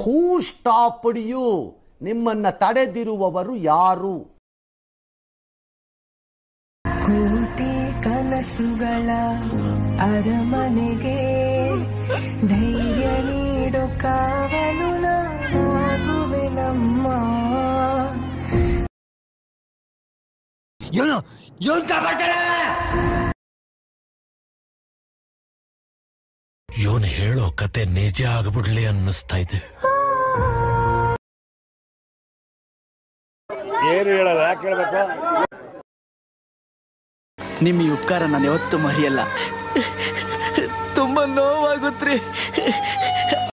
who stopped you ನಿಮ್ಮನ್ನ ತಡೆದಿರುವವರು ಯಾರು ಕೋಟಿ ಕನಸುಗಳ ಅರಮನೆಗೆ ಧೈರ್ಯ ನೀಡು ಕಾವಲು ನಾನಾಗುವೆ ನಮ್ಮ ಇವನು ಇವನ್ ಕಾಪಾಡ್ತಾನೆ ಇವನು ಹೇಳೋ ಕತೆ ನಿಜ ಆಗ್ಬಿಡ್ಲಿ ಅನ್ನಿಸ್ತಾ ಇದೆ ಏನು ಹೇಳಲ್ಲ ಯಾಕೆ ಹೇಳ್ಬೇಕು ನಿಮ್ಮ ಈ ಉಪಕಾರ ನಾನು ಯಾವತ್ತೂ ಮರೆಯಲ್ಲ ತುಂಬಾ ನೋವಾಗುತ್ತ್ರಿ